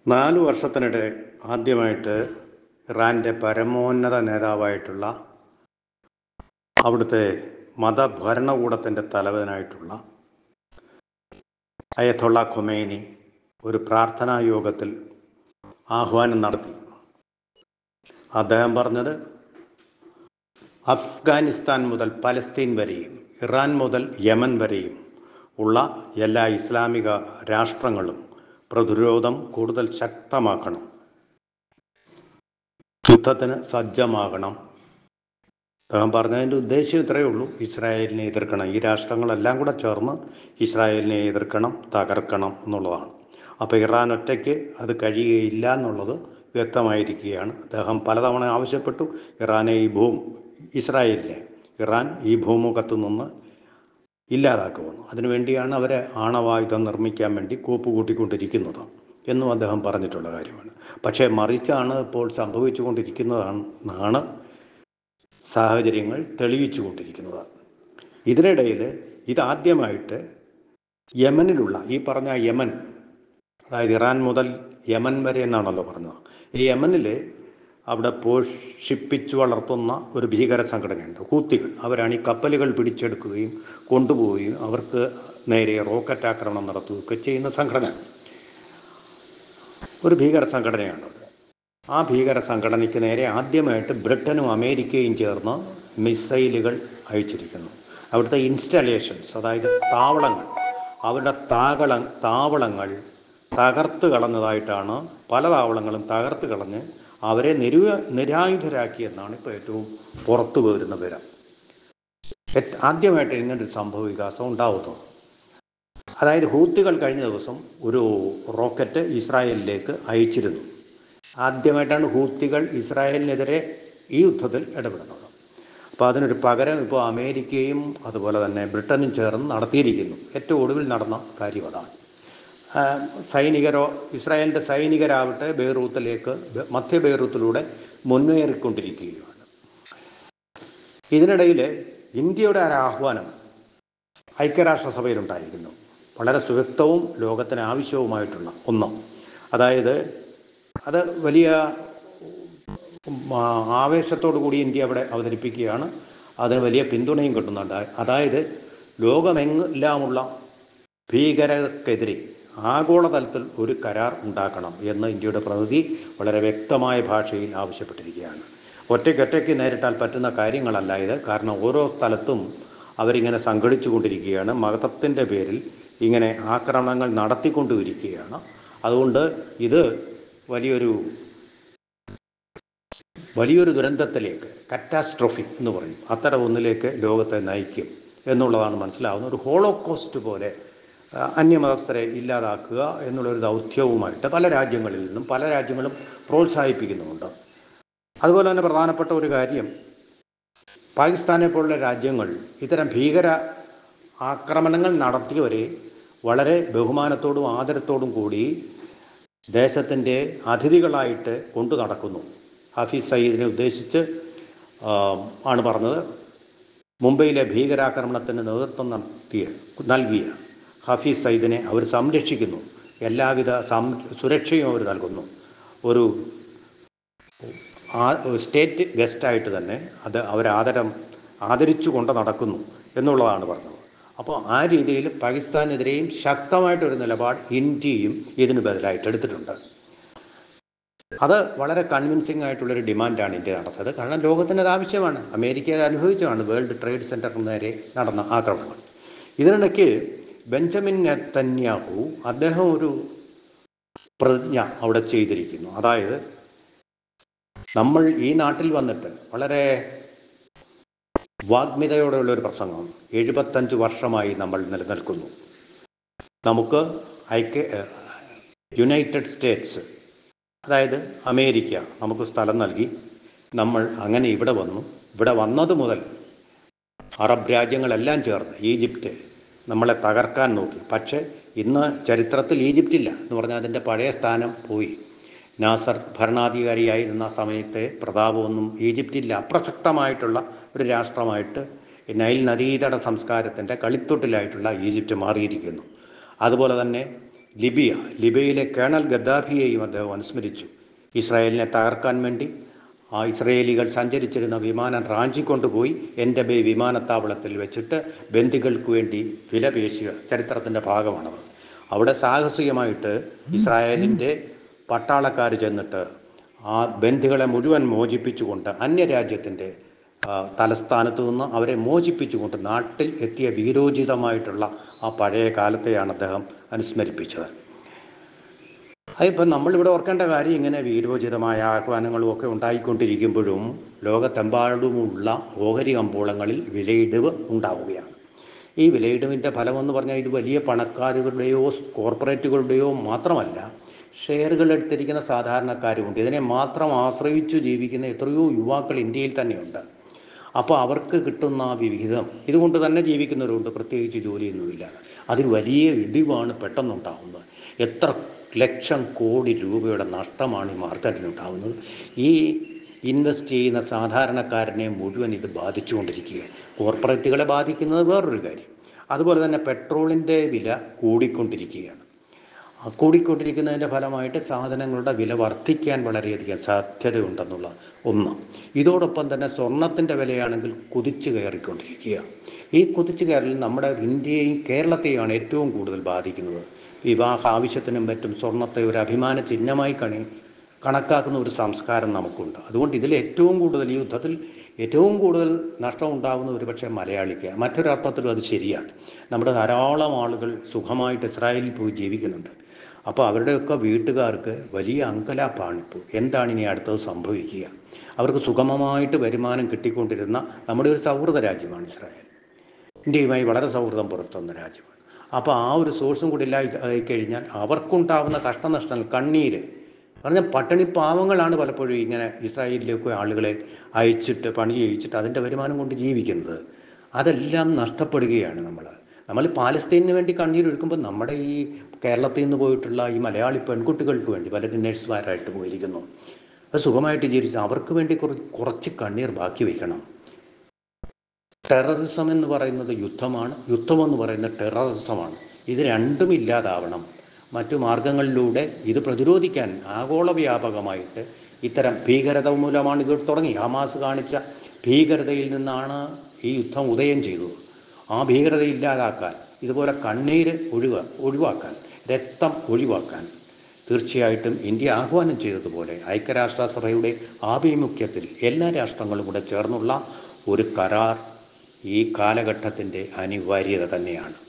നാല് വർഷത്തിനിടെ ആദ്യമായിട്ട് ഇറാൻ്റെ പരമോന്നത നേതാവായിട്ടുള്ള അവിടുത്തെ മതഭരണകൂടത്തിൻ്റെ തലവനായിട്ടുള്ള അയത്തുള്ള ഖൊമൈനി ഒരു പ്രാർത്ഥനാ യോഗത്തിൽ ആഹ്വാനം നടത്തി അദ്ദേഹം പറഞ്ഞത് അഫ്ഗാനിസ്ഥാൻ മുതൽ പലസ്തീൻ വരെയും ഇറാൻ മുതൽ യമൻ വരെയും ഉള്ള എല്ലാ ഇസ്ലാമിക രാഷ്ട്രങ്ങളും പ്രതിരോധം കൂടുതൽ ശക്തമാക്കണം യുദ്ധത്തിന് സജ്ജമാകണം അദ്ദേഹം പറഞ്ഞതിൻ്റെ ഉദ്ദേശം ഇത്രയേ ഉള്ളൂ ഇസ്രായേലിനെ എതിർക്കണം ഈ രാഷ്ട്രങ്ങളെല്ലാം കൂടെ ചേർന്ന് ഇസ്രായേലിനെ എതിർക്കണം തകർക്കണം എന്നുള്ളതാണ് അപ്പോൾ ഇറാൻ ഒറ്റയ്ക്ക് അത് കഴിയുകയില്ല എന്നുള്ളത് വ്യക്തമായിരിക്കുകയാണ് അദ്ദേഹം പലതവണ ആവശ്യപ്പെട്ടു ഇറാനെ ഈ ഭൂ ഇസ്രായേലിനെ ഇറാൻ ഈ ഭൂമുഖത്തു നിന്ന് ഇല്ലാതാക്കുമെന്ന് അതിനുവേണ്ടിയാണ് അവരെ ആണവായുധം നിർമ്മിക്കാൻ വേണ്ടി കൂപ്പ് കൂട്ടിക്കൊണ്ടിരിക്കുന്നത് എന്നും അദ്ദേഹം പറഞ്ഞിട്ടുള്ള കാര്യമാണ് പക്ഷേ മറിച്ചാണ് ഇപ്പോൾ സംഭവിച്ചുകൊണ്ടിരിക്കുന്നതാണ് സാഹചര്യങ്ങൾ തെളിയിച്ചു കൊണ്ടിരിക്കുന്നത് ഇതിനിടയിൽ ഇതാദ്യമായിട്ട് യമനിലുള്ള ഈ പറഞ്ഞ യമൻ അതായത് ഇറാൻ മുതൽ യമൻ വരെ എന്നാണല്ലോ പറഞ്ഞത് ഈ യമനിൽ അവിടെ പോഷിപ്പിച്ചു വളർത്തുന്ന ഒരു ഭീകര സംഘടനയുണ്ട് ഹൂത്തികൾ അവരാണ് ഈ കപ്പലുകൾ പിടിച്ചെടുക്കുകയും കൊണ്ടുപോവുകയും അവർക്ക് നേരെ റോക്കറ്റ് ആക്രമണം നടത്തുകയൊക്കെ ചെയ്യുന്ന സംഘടന ഒരു ഭീകര സംഘടനയാണ് അവിടെ ആ ഭീകര സംഘടനയ്ക്ക് നേരെ ആദ്യമായിട്ട് ബ്രിട്ടനും അമേരിക്കയും ചേർന്ന് മിസൈലുകൾ അയച്ചിരിക്കുന്നു അവിടുത്തെ ഇൻസ്റ്റലേഷൻസ് അതായത് താവളങ്ങൾ അവരുടെ താകള താവളങ്ങൾ തകർത്ത് കളഞ്ഞതായിട്ടാണ് പല താവളങ്ങളും തകർത്ത് കളഞ്ഞ് അവരെ നിരു നിരായുധരാക്കിയെന്നാണ് ഇപ്പോൾ ഏറ്റവും പുറത്തു വരുന്ന വിവരം ആദ്യമായിട്ട് ഇങ്ങനൊരു സംഭവ വികാസം ഉണ്ടാവുന്നു അതായത് ഹൂത്തികൾ കഴിഞ്ഞ ദിവസം ഒരു റോക്കറ്റ് ഇസ്രായേലിലേക്ക് അയച്ചിരുന്നു ആദ്യമായിട്ടാണ് ഹൂത്തികൾ ഇസ്രായേലിനെതിരെ ഈ യുദ്ധത്തിൽ ഇടപെടുന്നത് അപ്പോൾ അതിനൊരു പകരം ഇപ്പോൾ അമേരിക്കയും അതുപോലെ തന്നെ ബ്രിട്ടനും ചേർന്ന് നടത്തിയിരിക്കുന്നു ഏറ്റവും ഒടുവിൽ നടന്ന കാര്യം അതാണ് സൈനികരോ ഇസ്രായേലിൻ്റെ സൈനികരാവട്ടെ ബെയ്റൂത്തിലേക്ക് മധ്യ ബെയ്റൂത്തിലൂടെ മുന്നേറിക്കൊണ്ടിരിക്കുകയാണ് ഇതിനിടയിൽ ഇന്ത്യയുടെ ഒരു ആഹ്വാനം ഐക്യരാഷ്ട്രസഭയിലുണ്ടായിരിക്കുന്നു വളരെ സുവ്യക്തവും ലോകത്തിന് ആവശ്യവുമായിട്ടുള്ള ഒന്ന് അതായത് അത് വലിയ ആവേശത്തോടു കൂടി ഇന്ത്യ അവിടെ അവതരിപ്പിക്കുകയാണ് അതിന് വലിയ പിന്തുണയും കിട്ടുന്നുണ്ട് അതായത് ലോകമെല്ലാമുള്ള ഭീകരതക്കെതിരെ ആഗോളതലത്തിൽ ഒരു കരാർ ഉണ്ടാക്കണം എന്ന് ഇന്ത്യയുടെ പ്രതിനിധി വളരെ വ്യക്തമായ ഭാഷയിൽ ആവശ്യപ്പെട്ടിരിക്കുകയാണ് ഒറ്റയ്ക്കൊറ്റയ്ക്ക് നേരിട്ടാൽ പറ്റുന്ന കാര്യങ്ങളല്ല ഇത് കാരണം ഓരോ സ്ഥലത്തും അവരിങ്ങനെ സംഘടിച്ചു കൊണ്ടിരിക്കുകയാണ് മതത്തിൻ്റെ പേരിൽ ഇങ്ങനെ ആക്രമണങ്ങൾ നടത്തിക്കൊണ്ടിരിക്കുകയാണ് അതുകൊണ്ട് ഇത് വലിയൊരു വലിയൊരു ദുരന്തത്തിലേക്ക് കറ്റാസ്ട്രോഫി എന്ന് പറയും അത്തരം ഒന്നിലേക്ക് ലോകത്തെ നയിക്കും എന്നുള്ളതാണ് മനസ്സിലാവുന്നത് ഒരു ഹോളോകോസ്റ്റ് പോലെ അന്യമതസ്ഥരെ ഇല്ലാതാക്കുക എന്നുള്ളൊരു ദൗത്യവുമായിട്ട് പല രാജ്യങ്ങളിൽ നിന്നും പല രാജ്യങ്ങളും പ്രോത്സാഹിപ്പിക്കുന്നുമുണ്ട് അതുപോലെ തന്നെ പ്രധാനപ്പെട്ട ഒരു കാര്യം പാകിസ്ഥാനെ പോലുള്ള രാജ്യങ്ങൾ ഇത്തരം ഭീകര ആക്രമണങ്ങൾ നടത്തിയവരെ വളരെ ബഹുമാനത്തോടും ആദരത്തോടും കൂടി ദേശത്തിൻ്റെ അതിഥികളായിട്ട് കൊണ്ടു നടക്കുന്നു ഹഫീസ് സയ്യിദിനെ ഉദ്ദേശിച്ച് ആണ് പറഞ്ഞത് മുംബൈയിലെ ഭീകരാക്രമണത്തിന് നേതൃത്വം നടത്തിയ നൽകിയ ഹഫീസ് സയ്യിദിനെ അവർ സംരക്ഷിക്കുന്നു എല്ലാവിധ സം സുരക്ഷയും അവർ നൽകുന്നു ഒരു സ്റ്റേറ്റ് ഗസ്റ്റായിട്ട് തന്നെ അത് അവരാദരം ആദരിച്ചു കൊണ്ട് നടക്കുന്നു എന്നുള്ളതാണ് പറഞ്ഞത് അപ്പോൾ ആ രീതിയിൽ പാകിസ്ഥാനെതിരെയും ശക്തമായിട്ടൊരു നിലപാട് ഇന്ത്യയും ഇതിന് ബദലായിട്ട് എടുത്തിട്ടുണ്ട് അത് വളരെ കൺവിൻസിംഗ് ആയിട്ടുള്ളൊരു ഡിമാൻഡാണ് ഇന്ത്യ നടത്തിയത് കാരണം ലോകത്തിന് അത് ആവശ്യമാണ് അമേരിക്ക അത് അനുഭവിച്ചതാണ് വേൾഡ് ട്രേഡ് സെൻറ്ററിന് നേരെ നടന്ന ആക്രമണങ്ങൾ ഇതിനിടയ്ക്ക് ബെഞ്ചമിൻ നെത്തന്യാഹു അദ്ദേഹം ഒരു പ്രതിജ്ഞ അവിടെ ചെയ്തിരിക്കുന്നു അതായത് നമ്മൾ ഈ നാട്ടിൽ വന്നിട്ട് വളരെ വാഗ്മിതയോടെയുള്ള ഒരു പ്രസംഗം എഴുപത്തഞ്ച് വർഷമായി നമ്മൾ നിലനിൽക്കുന്നു നമുക്ക് ഐക്യ യുണൈറ്റഡ് സ്റ്റേറ്റ്സ് അതായത് അമേരിക്ക നമുക്ക് സ്ഥലം നൽകി നമ്മൾ അങ്ങനെ ഇവിടെ വന്നു ഇവിടെ വന്നത് മുതൽ അറബ് രാജ്യങ്ങളെല്ലാം ചേർന്ന് ഈജിപ്റ്റ് നമ്മളെ തകർക്കാൻ നോക്കി പക്ഷേ ഇന്ന് ചരിത്രത്തിൽ ഈജിപ്റ്റ് ഇല്ല എന്ന് പറഞ്ഞാൽ അതിൻ്റെ പഴയ സ്ഥാനം പോയി നാസർ ഭരണാധികാരിയായിരുന്ന സമയത്തെ പ്രതാപമൊന്നും ഈജിപ്റ്റില്ല അപ്രസക്തമായിട്ടുള്ള ഒരു രാഷ്ട്രമായിട്ട് നൈൽ നദീതട സംസ്കാരത്തിൻ്റെ കളിത്തൊട്ടിലായിട്ടുള്ള ഈജിപ്റ്റ് മാറിയിരിക്കുന്നു അതുപോലെ തന്നെ ലിബിയ ലിബിയയിലെ കേണൽ ഗദ്ദാഫിയെയും അദ്ദേഹം അനുസ്മരിച്ചു ഇസ്രായേലിനെ തകർക്കാൻ വേണ്ടി ആ ഇസ്രയേലികൾ സഞ്ചരിച്ചിരുന്ന വിമാനം റാഞ്ചിക്കൊണ്ടുപോയി എൻ്റെ ബേ വിമാനത്താവളത്തിൽ വെച്ചിട്ട് ബന്ദികൾക്ക് വേണ്ടി വിലപേശിയ ചരിത്രത്തിൻ്റെ ഭാഗമാണത് അവിടെ സാഹസികമായിട്ട് ഇസ്രായേലിൻ്റെ പട്ടാളക്കാർ ചെന്നിട്ട് ആ ബന്ദികളെ മുഴുവൻ മോചിപ്പിച്ചുകൊണ്ട് അന്യരാജ്യത്തിൻ്റെ ആ, തലസ്ഥാനത്ത് നിന്ന് അവരെ മോചിപ്പിച്ചുകൊണ്ട് നാട്ടിൽ എത്തിയ വീരോചിതമായിട്ടുള്ള ആ പഴയ കാലത്തെയാണ് അദ്ദേഹം അനുസ്മരിപ്പിച്ചത് അതിപ്പം നമ്മളിവിടെ ഓർക്കേണ്ട കാര്യം ഇങ്ങനെ വീരോചിതമായ ആഹ്വാനങ്ങളും ഒക്കെ ഉണ്ടായിക്കൊണ്ടിരിക്കുമ്പോഴും ലോകത്തെമ്പാടുമുള്ള ഓഹരി കമ്പോളങ്ങളിൽ വിലയിടിവ് ഉണ്ടാവുകയാണ് ഈ വിലയിടിവിൻ്റെ ഫലമെന്ന് പറഞ്ഞാൽ ഇത് വലിയ പണക്കാരുകളുടെയോ കോർപ്പറേറ്റുകളുടെയോ മാത്രമല്ല ഷെയറുകൾ എടുത്തിരിക്കുന്ന സാധാരണക്കാരുമുണ്ട് ഇതിനെ മാത്രം ആശ്രയിച്ചു ജീവിക്കുന്ന എത്രയോ യുവാക്കൾ ഇന്ത്യയിൽ തന്നെയുണ്ട് അപ്പോൾ അവർക്ക് കിട്ടുന്ന ആ വിഹിതം ഇതുകൊണ്ട് തന്നെ ജീവിക്കുന്നവരുണ്ട് പ്രത്യേകിച്ച് ജോലിയൊന്നുമില്ല അതിൽ വലിയ ഇടിവാണ് പെട്ടെന്നുണ്ടാകുന്നത് എത്ര ലക്ഷം കോടി രൂപയുടെ നഷ്ടമാണ് ഈ മാർക്കറ്റിനുണ്ടാകുന്നത് ഈ ഇൻവെസ്റ്റ് ചെയ്യുന്ന സാധാരണക്കാരനെ മുഴുവൻ ഇത് ബാധിച്ചുകൊണ്ടിരിക്കുക കോർപ്പറേറ്റുകളെ ബാധിക്കുന്നത് വേറൊരു കാര്യം അതുപോലെ തന്നെ പെട്രോളിൻ്റെ വില കൂടിക്കൊണ്ടിരിക്കുകയാണ് ആ കൂടിക്കൊണ്ടിരിക്കുന്നതിൻ്റെ ഫലമായിട്ട് സാധനങ്ങളുടെ വില വർദ്ധിക്കാൻ വളരെയധികം സാധ്യതയുണ്ടെന്നുള്ള ഒന്ന് ഇതോടൊപ്പം തന്നെ സ്വർണത്തിൻ്റെ വിലയാണെങ്കിൽ കുതിച്ചു കയറിക്കൊണ്ടിരിക്കുക ഈ കുതിച്ചു കയറൽ നമ്മുടെ ഇന്ത്യയും കേരളത്തെയാണ് ഏറ്റവും കൂടുതൽ ബാധിക്കുന്നത് വിവാഹ ആവശ്യത്തിനും മറ്റും സ്വർണത്തെ ഒരു അഭിമാന ചിഹ്നമായി കണി കണക്കാക്കുന്ന ഒരു സംസ്കാരം നമുക്കുണ്ട് അതുകൊണ്ട് ഇതിൽ ഏറ്റവും കൂടുതൽ ഈ യുദ്ധത്തിൽ ഏറ്റവും കൂടുതൽ നഷ്ടം ഉണ്ടാകുന്ന ഒരു പക്ഷേ മലയാളിക്ക് മറ്റൊരർത്ഥത്തിലും അത് ശരിയാണ് നമ്മുടെ ധാരാളം ആളുകൾ സുഖമായിട്ട് ഇസ്രായേലിൽ പോയി ജീവിക്കുന്നുണ്ട് അപ്പോൾ അവരുടെയൊക്കെ വീട്ടുകാർക്ക് വലിയ അങ്കലാപ്പാണിപ്പോൾ എന്താണ് ഇനി അടുത്തത് സംഭവിക്കുക അവർക്ക് സുഗമമായിട്ട് വരുമാനം കിട്ടിക്കൊണ്ടിരുന്ന നമ്മുടെ ഒരു സൗഹൃദ രാജ്യമാണ് ഇസ്രായേൽ ഇന്ത്യയുമായി വളരെ സൗഹൃദം പുലർത്തുന്ന രാജ്യമാണ് അപ്പോൾ ആ ഒരു സോഴ്സും കൂടി ഇല്ലായി കഴിഞ്ഞാൽ അവർക്കുണ്ടാവുന്ന കഷ്ടനഷ്ടങ്ങൾ കണ്ണീര് പറഞ്ഞാൽ പട്ടിണി പാവങ്ങളാണ് പലപ്പോഴും ഇങ്ങനെ ഇസ്രായേലിലേക്ക് ആളുകളെ അയച്ചിട്ട് പണി ചെയ്യിച്ചിട്ട് അതിൻ്റെ വരുമാനം കൊണ്ട് ജീവിക്കുന്നത് അതെല്ലാം നഷ്ടപ്പെടുകയാണ് നമ്മൾ നമ്മൾ പാലസ്തീനിന് വേണ്ടി കണ്ണീരൊഴുക്കുമ്പോൾ നമ്മുടെ ഈ കേരളത്തിൽ നിന്ന് പോയിട്ടുള്ള ഈ മലയാളി പെൺകുട്ടികൾക്ക് വേണ്ടി പലരും നഴ്സുമാരായിട്ട് പോയിരിക്കുന്നു അത് സുഖമായിട്ട് ജീവിച്ച് അവർക്ക് വേണ്ടി കുറ- കുറച്ച് കണ്ണീർ ബാക്കി വയ്ക്കണം ടെററിസം എന്ന് പറയുന്നത് യുദ്ധമാണ് യുദ്ധമെന്ന് പറയുന്നത് ടെററിസമാണ് ഇത് രണ്ടും ഇല്ലാതാവണം മറ്റു മാർഗങ്ങളിലൂടെ ഇത് പ്രതിരോധിക്കാൻ ആഗോള വ്യാപകമായിട്ട് ഇത്തരം ഭീകരത മൂലമാണ് ഇത് തുടങ്ങി ഹമാസ് കാണിച്ച ഭീകരതയിൽ നിന്നാണ് ഈ യുദ്ധം ഉദയം ചെയ്തത് ആ ഭീകരത ഇല്ലാതാക്കാൻ ഇതുപോലെ കണ്ണീര് ഒഴിവ ഒഴിവാക്കാൻ രക്തം ഒഴിവാക്കാൻ തീർച്ചയായിട്ടും ഇന്ത്യ ആഹ്വാനം ചെയ്തതുപോലെ ഐക്യരാഷ്ട്രസഭയുടെ ആഭിമുഖ്യത്തിൽ എല്ലാ രാഷ്ട്രങ്ങളും കൂടെ ചേർന്നുള്ള ഒരു കരാർ ഈ കാലഘട്ടത്തിൻ്റെ അനിവാര്യത തന്നെയാണ്